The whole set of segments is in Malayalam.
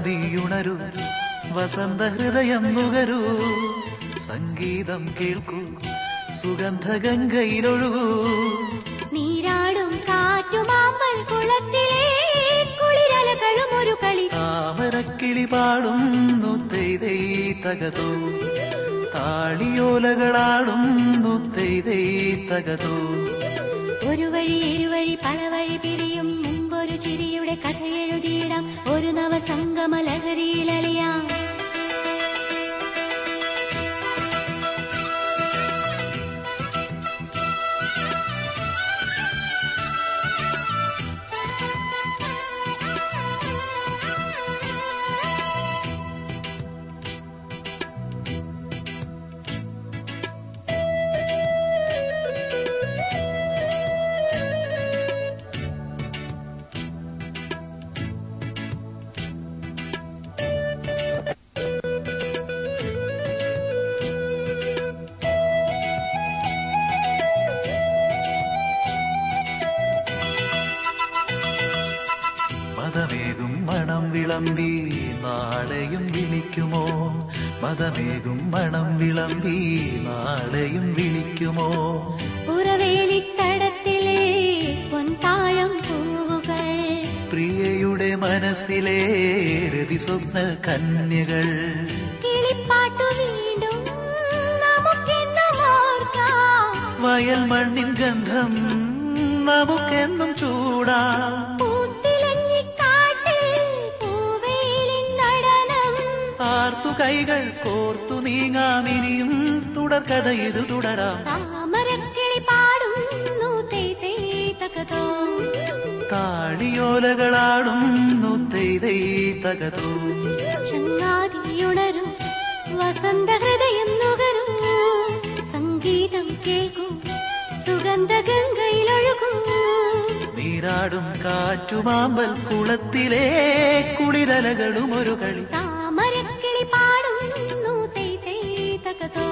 ചങ്ങാതിയുണരൂ വസന്ത ഹൃദയം നുകരൂ സംഗീതം കേൾക്കൂ സുഗന്ധഗംഗയിലൊഴുകൂ നീരാടും കാറ്റുമാമ്പൽ കുളത്തിലെ കുളിരലകളും ഒരു കളി താമരക്കിളി പാടുന്നു തെയ്തൈ തകതോ താളിയോലകളാടുന്നു തെയ്തൈ തകതോ ഒരു വഴി ഇരുവഴി പല വഴി പിരിയും മുമ്പൊരു ചിരിയുടെ കഥ എഴുതിയിടാം ഒരു നവസംഗമ ലഹരിയിലലിയാം മതമേകും മണം വിളമ്പി നാളെയും വിളിക്കുമോ മതമേകും മണം വിളമ്പി നാളെയും വിളിക്കുമോ പുറവേലിത്തടത്തിലെ പൊൻതാഴം പൂവുകൾ പ്രിയയുടെ മനസ്സിലെ രതി സ്വപ്ന കന്യകൾ കിളിപ്പാട്ടു വീണ്ടും നമുക്കെന്നും ഓർക്കാം വയൽ മണ്ണിൻ ഗന്ധം നമുക്കെന്നും ചൂടാം പൂത്തിലഞ്ഞിക്കാട്ടിൽ പൂവേലിൻ നടനം ആർത്തു കൈകൾ കോർത്തു നീങ്ങാമിനിയും തുടർക്കഥ ഇത് തുടരാം താമരക്കിളി പാടുന്നു തേ തേ തകതോ താടിയോലകളാടുന്നു തെയ്തൈ തകതോ ചങ്ങാതിയുണരും വസന്ത ഹൃദയം നുകരും സംഗീതം കേൾക്കൂ സുഗന്ധ ഗംഗയിലൊഴുകൂ നീരാടും കാറ്റുമാമ്പൽ കുളത്തിലെ കുളിരലകളും ഒരു കളി താമരക്കിളി പാടുന്നു തേ തേ തകതോ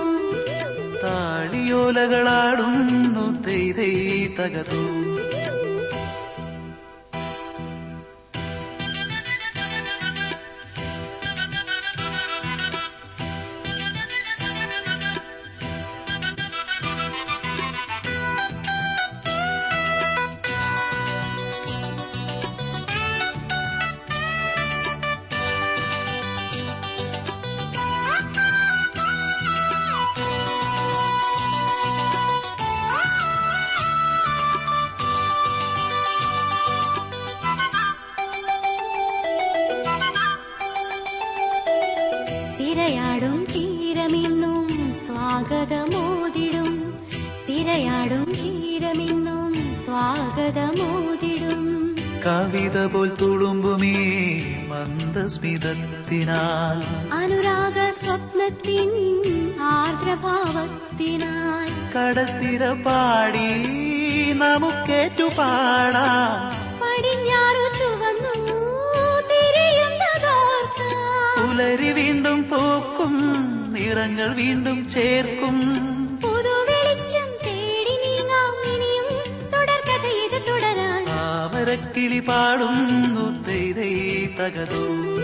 താടിയോലകളാടുന്നു തെയ്തൈ തകതോ തിരയാടും തീരമിന്നും സ്വാഗതമോതിടും തിരയാടും തീരമിന്നും സ്വാഗതമോതിടും കവിത പോൽ തുളുമ്പുമീ മന്ദസ്മിതത്തിനാൽ അനുരാഗ സ്വപ്നത്തിൻ ആർദ്രഭാവത്തിനാൽ കടത്തിര പാടി നമുക്കേറ്റു പാടാം പടിഞ്ഞാറു ചുവന്നു തിരിയുന്നതോർക്കാം പുലരി വീണ്ടും പൂക്കും നിറങ്ങൾ വീണ്ടും ചേർക്കും പുതുവെളിച്ചം തേടി നീങ്ങാം ഇനിയും തുടർക്കഥ ഇത് തുടരാൻ താമരക്കിളി പാടുന്നു തെയ്തൈ തകതോ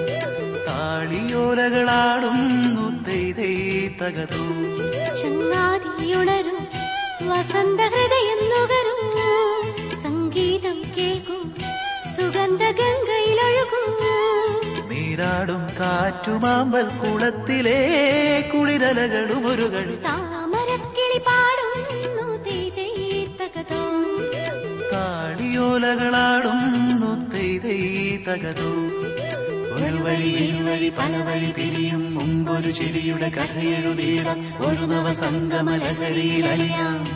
താളിയോലകളാടുന്നു തെയ്തൈ തകതോ ചങ്ങാതിയുണരും വസന്ത ഹൃദയം നുകരും സംഗീതം കേൾക്കൂ സുഗന്ധ ഗംഗയിലൊഴുകൂ നീരാടും കാറ്റുമാമ്പൽ കുളത്തിലെ കുളിരലകളും ഒരു കളി താമരക്കിളി പാടുന്നു തേ തകതോ താടിയോലകളാടുന്നു തെയ്തൈ തകതോ ഒരു വഴി ഇരുവഴി പല വഴി പിരിയും മുമ്പൊരു ചിരിയുടെ കഥ എഴുതിയിടാം ഒരു നവസംഗമ ലഹരിയിലലിയാം